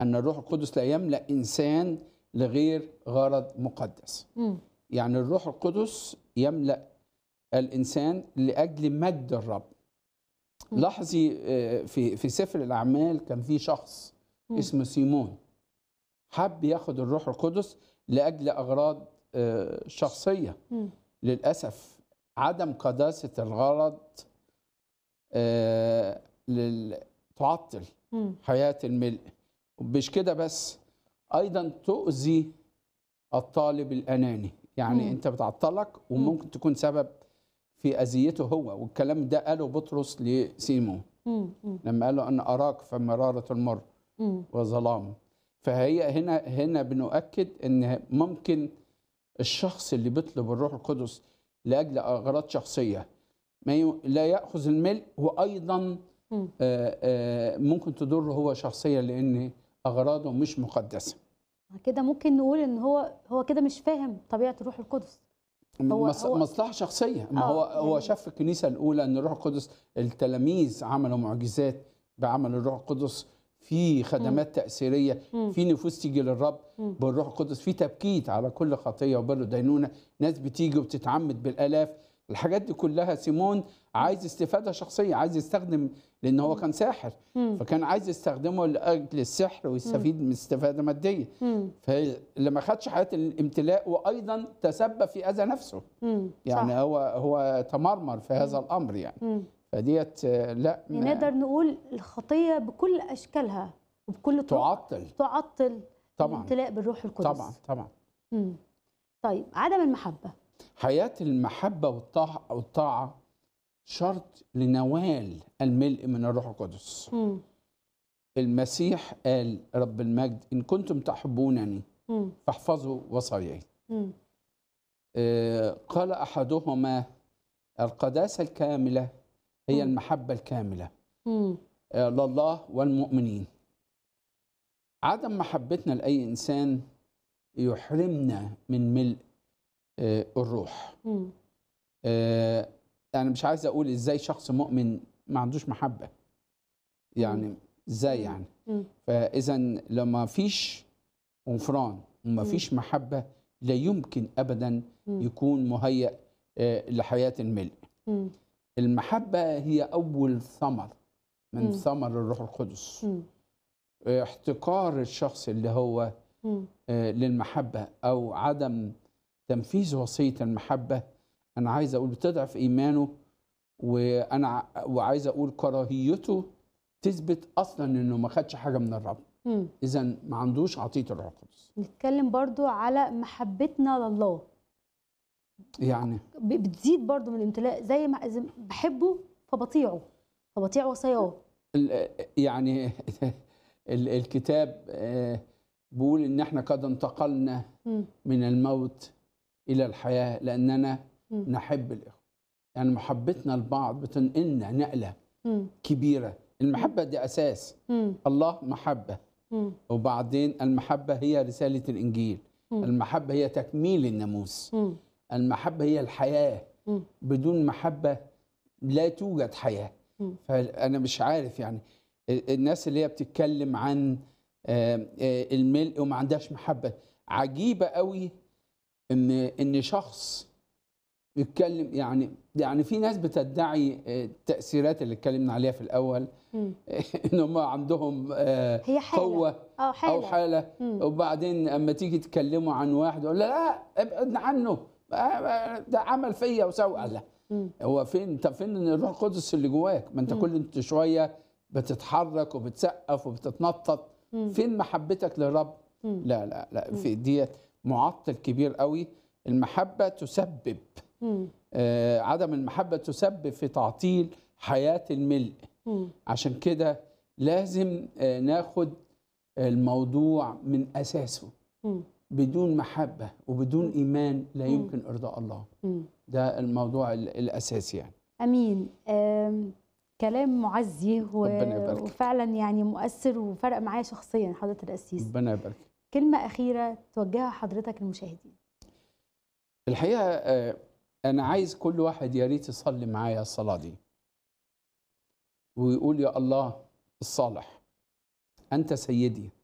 ان الروح القدس لا يملا انسان لغير غرض مقدس مم. يعني الروح القدس يملا الانسان لاجل مجد الرب مم. لاحظي آه، في في سفر الاعمال كان في شخص مم. اسمه سيمون حب ياخد الروح القدس لاجل اغراض آه، شخصيه مم. للاسف عدم قداسه الغرض آه، لل- تعطل مم. حياه الملء مش كده بس ايضا تؤذي الطالب الاناني يعني مم. انت بتعطلك وممكن تكون سبب في اذيته هو والكلام ده قاله بطرس لسيمون مم. مم. لما قال له انا اراك في مراره المر مم. وظلام فهي هنا هنا بنؤكد ان ممكن الشخص اللي بيطلب الروح القدس لاجل اغراض شخصيه ما ي... لا ياخذ الملء وايضا مم. آه، آه، ممكن تضره هو شخصيا لان اغراضه مش مقدسه كده ممكن نقول ان هو هو كده مش فاهم طبيعه الروح القدس هو- مص... هو- مصلحه شخصيه ما آه، هو هو يعني- شاف في الكنيسه الاولى ان الروح القدس التلاميذ عملوا معجزات بعمل الروح القدس في خدمات تاثيريه مم. في نفوس تيجي للرب مم. بالروح القدس في تبكيت على كل خطيه وبر دينونه ناس بتيجي وبتتعمد بالالاف الحاجات دي كلها سيمون عايز استفاده شخصيه عايز يستخدم لان هو كان ساحر مم. فكان عايز يستخدمه لاجل السحر ويستفيد من استفاده ماديه مم. فلما خدش حياه الامتلاء وايضا تسبب في اذى نفسه مم. يعني صح. هو هو تمرمر في هذا الامر يعني مم. فديت آه، لا يعني ما- نقدر نقول الخطيه بكل اشكالها وبكل طرق تعطل تعطل طبعا الامتلاء بالروح القدس طبعا طبعا مم. طيب عدم المحبه حياة المحبة والطاعة والطاعة شرط لنوال الملء من الروح القدس مم. المسيح قال رب المجد إن كنتم تحبونني مم. فاحفظوا وصاياي مم. آه، قال أحدهما القداسة الكاملة هي مم. المحبة الكاملة مم. آه، لله والمؤمنين عدم محبتنا لأي إنسان يحرمنا من ملء آه، الروح مم. آه، انا مش عايز اقول ازاي شخص مؤمن ما عندوش محبه يعني ازاي يعني مم. فاذا لما فيش غفران وما مم. فيش محبه لا يمكن ابدا مم. يكون مهيأ آه، لحياه الملء مم. المحبه هي اول ثمر من مم. ثمر الروح القدس مم. آه، احتقار الشخص اللي هو مم. آه، للمحبة أو عدم تنفيذ وصية المحبة أنا عايز أقول بتضعف إيمانه وأنا ع- وعايز أقول كراهيته تثبت أصلا إنه ما خدش حاجة من الرب مم. إذا ما عندوش عطية الروح القدس نتكلم برضو على محبتنا لله يعني ب- بتزيد برضو من الامتلاء زي ما زي ما بحبه فبطيعه فبطيع وصاياه ال- يعني ال- الكتاب آه، بيقول إن إحنا قد انتقلنا مم. من الموت إلى الحياة لأننا مم. نحب الإخوة يعني محبتنا لبعض بتنقلنا نقلة مم. كبيرة المحبة دي أساس مم. الله محبة مم. وبعدين المحبة هي رسالة الإنجيل مم. المحبة هي تكميل الناموس مم. المحبة هي الحياة مم. بدون محبة لا توجد حياة مم. فأنا مش عارف يعني ال- الناس اللي هي بتتكلم عن آه، آه، الملء وما عندهاش محبة عجيبة قوي إن إن شخص يتكلم يعني يعني في ناس بتدعي آه، التأثيرات اللي اتكلمنا عليها في الأول مم. ان هم عندهم آه، هي حالة قوه اه او حالة حاله مم. وبعدين اما تيجي تكلموا عن واحد يقول لا لا ابعد عنه آه، ده عمل فيا وسوى لا مم. هو فين انت فين الروح القدس اللي جواك ما انت مم. كل انت شويه بتتحرك وبتسقف وبتتنطط مم. فين محبتك للرب مم. لا لا لا في ديت معطل كبير قوي المحبه تسبب مم. آه، عدم المحبه تسبب في تعطيل حياه الملء مم. عشان كده لازم آه، ناخد الموضوع من اساسه مم. بدون محبه وبدون ايمان لا مم. يمكن ارضاء الله مم. ده الموضوع ال- الاساسي يعني امين آم، كلام معزي و... ربنا يبارك. وفعلا يعني مؤثر وفرق معايا شخصيا حضره القسيس ربنا يبارك كلمه اخيره توجهها حضرتك للمشاهدين الحقيقه آه، انا عايز كل واحد يا ريت يصلي معايا الصلاه دي ويقول يا الله الصالح انت سيدي